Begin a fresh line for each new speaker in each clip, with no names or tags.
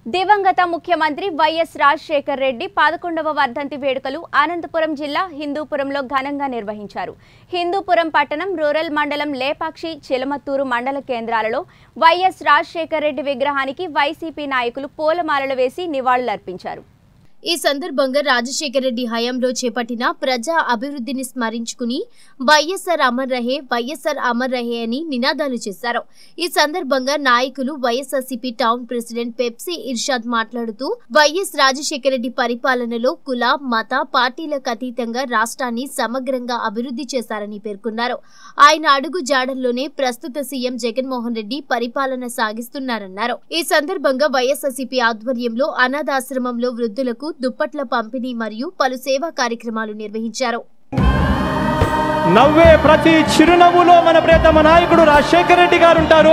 దివంగత ముఖ్యమంత్రి వైఎస్ రాజశేఖర్ రెడ్డి పదకొండవ వర్ధంతి వేడుకలు అనంతపురం జిల్లా హిందూపురంలో ఘనంగా నిర్వహించారు హిందూపురం పట్టణం రూరల్ మండలం లేపాక్షి చిలమత్తూరు మండల కేంద్రాలలో వైఎస్ రాజశేఖర్ రెడ్డి విగ్రహానికి వైసీపీ నాయకులు పూలమాలలు వేసి నివాళులర్పించారు
ఈ సందర్భంగా రాజశేఖర రెడ్డి హయాంలో చేపట్టిన ప్రజా అభివృద్ధిని స్మరించుకుని వైఎస్ఆర్ అమర్ రహే వైఎస్ఆర్ అమర్ రహే అని నినాదాలు చేశారు ఈ సందర్భంగా నాయకులు YSRCP town president Pepsi Irshad మాట్లాడుతూ వైఎస్ రాజశేఖర రెడ్డి పరిపాలనలో కుల మత పార్టీలకు అతీతంగా రాష్ట్రాన్ని సమగ్రంగా అభివృద్ధి చేశారని పేర్కొన్నారు ఆయన అడుగు జాడల్లోనే ప్రస్తుత సీఎం జగన్మోహన్ రెడ్డి పరిపాలన సాగిస్తున్నారన్నారు ఈ సందర్భంగా వైఎస్ఆర్సీపీ ఆధ్వర్యంలో అనాథాశ్రమంలో వృద్ధులకు దుప్పట్ల పంపిణీ మరియు పలు సేవా కార్యక్రమాలు నిర్వహించారు
నవ్వే ప్రతి చిరునవ్వులో మన ప్రియతమ నాయకుడు రాజశేఖర రెడ్డి గారు ఉంటారు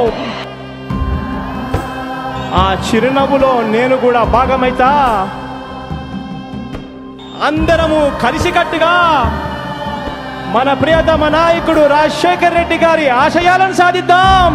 ఆ చిరునవ్వులో నేను కూడా భాగమైతా అందరము కలిసికట్టుగా మన ప్రియతమ నాయకుడు రాజశేఖర రెడ్డి గారి ఆశయాలను సాధిద్దాం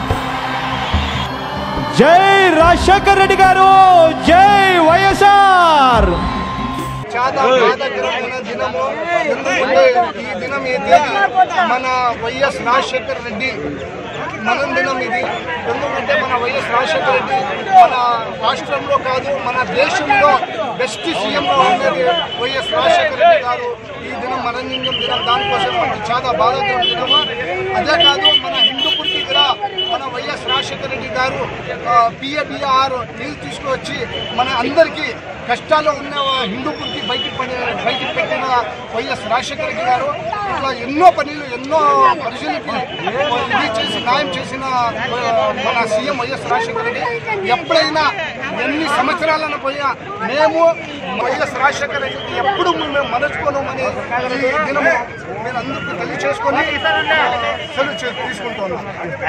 జై రాజశేఖర రెడ్డి గారు జై వైఎస్ఆర్
చాలా బాధాకరమైన దినము ఎందుకంటే ఈ దినం ఈ తేదీ మన వైఎస్ రాజశేఖర రెడ్డి మన దినం ఇది ఎందుకంటే మన వైఎస్ రాజశేఖర రెడ్డి మన రాష్ట్రంలో కాదు మన దేశంలో బెస్ట్ సీఎంగా ఉండేది వైఎస్ రాజశేఖర రెడ్డి గారు ఈ దినం మరణించడం దినం దానికోసం మనకి చాలా బాధాకరం దినము అదే కాదు మన హిందూపూర్ దగ్గర మన వైఎస్ రాజశేఖర రెడ్డి గారు పిఏబిఆర్ నీళ్ళు తీసుకువచ్చి మన అందరికీ కష్టాల్లో ఉన్న హిందూపూర్కి బయటికి పడి బయటికి పెట్టిన వైఎస్ రాజశేఖర రెడ్డి గారు ఇట్లా ఎన్నో పనులు ఎన్నో పరిశీలికి ఇది చేసి న్యాయం చేసిన ఆ, మన సీఎం వైఎస్ రాజశేఖర రెడ్డి ఎప్పుడైనా ఎన్ని సంవత్సరాలను పోయినా మేము వైఎస్ రాజశేఖర రెడ్డికి ఎప్పుడు మేము మరచుకోనమని ఈ దినము మీరు అందరికీ తెలియచేసుకొని ఆ, సెలవు చే- తీసుకుంటున్నాం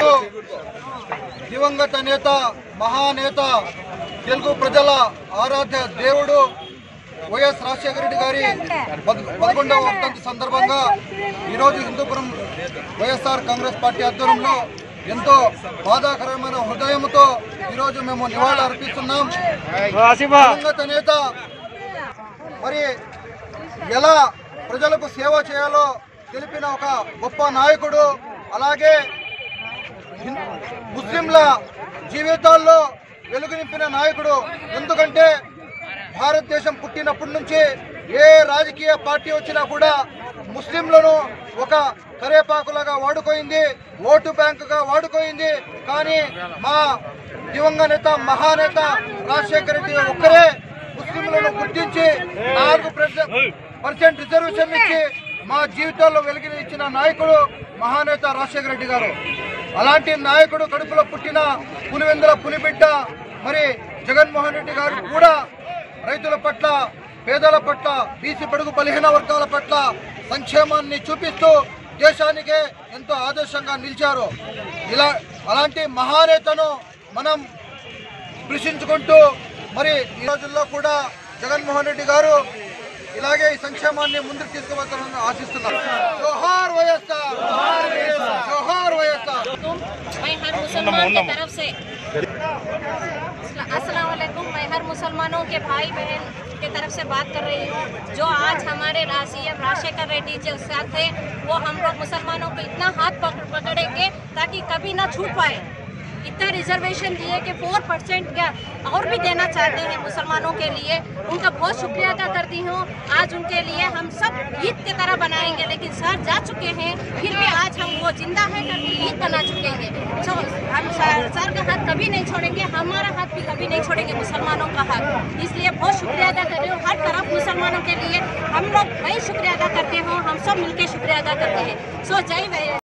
దివంగత నేత మహానేత తెలుగు ప్రజల ఆరాధ్య దేవుడు వైఎస్ రాజశేఖర రెడ్డి గారి పద- పదకొండవ వర్ధంతి సందర్భంగా ఈరోజు హిందూపురం వైఎస్ఆర్ కాంగ్రెస్ పార్టీ ఆధ్వర్యంలో ఎంతో బాధాకరమైన హృదయంతో ఈరోజు మేము నివాళులు అర్పిస్తున్నాం దివంగత నేత మరి ఎలా ప్రజలకు సేవ చేయాలో తెలిపిన ఒక గొప్ప నాయకుడు అలాగే హిం- ముస్లింల జీవితాల్లో వెలుగు నింపిన నాయకుడు ఎందుకంటే భారతదేశం పుట్టినప్పటి నుంచి ఏ రాజకీయ పార్టీ వచ్చినా కూడా ముస్లింలను ఒక కరేపాకులాగా వాడుకోయింది ఓటు బ్యాంకుగా వాడుకోయింది కానీ మా దివంగ నేత మహానేత రాజశేఖర రెడ్డి ఒక్కరే ముస్లింలను గుర్తించి నాలుగు పర్సెంట్ రిజర్వేషన్ ఇచ్చి మా జీవితాల్లో వెలుగుని ఇచ్చిన నాయకుడు మహానేత రాజశేఖర రెడ్డి గారు అలాంటి నాయకుడు కడుపులో పుట్టిన పులివెందుల పులిబిడ్డ మరి జగన్మోహన్ రెడ్డి గారు కూడా రైతుల పట్ల పేదల పట్ల బీసీ బడుగు బలహీన వర్గాల పట్ల సంక్షేమాన్ని చూపిస్తూ దేశానికే ఎంతో ఆదర్శంగా నిలిచారు ఇలా అలాంటి మహానేతను మనం స్పృశించుకుంటూ మరి ఈ రోజుల్లో కూడా జగన్మోహన్ రెడ్డి గారు ఇలాగే ఈ సంక్షేమాన్ని ముందుకు తీసుకువస్తారని ఆశిస్తున్నాం జోహార్ వైఎస్ఆర్ జోహార్ వైఎస్ఆర్
मैं हर मुसलमान की तरफ से अस्सलाम वालेकुम मैं हर मुसलमानों के भाई बहन के तरफ से बात कर रही हूँ जो आज हमारे सीएम राजशेखर रेड्डी जो साथ थे वो हम लोग मुसलमानों को इतना हाथ पकड़ पकड़ेंगे ताकि कभी ना छूट पाए इतना रिजर्वेशन दिए कि फोर परसेंट का और भी देना चाहते हैं मुसलमानों के लिए उनका बहुत शुक्रिया अदा करती हूँ आज उनके लिए हम सब ईद की तरह बनाएंगे लेकिन सर जा चुके हैं फिर भी आज हम वो जिंदा है करके ईद बना चुके हैं तो हम सर, सर का हाथ कभी नहीं छोड़ेंगे हमारा हाथ भी कभी नहीं छोड़ेंगे मुसलमानों का हाथ इसलिए बहुत शुक्रिया अदा कर रही हूँ हर तरफ मुसलमानों के लिए हम लोग वही शुक्रिया अदा करते हो हम सब मिलकर शुक्रिया अदा करते हैं सो जय वै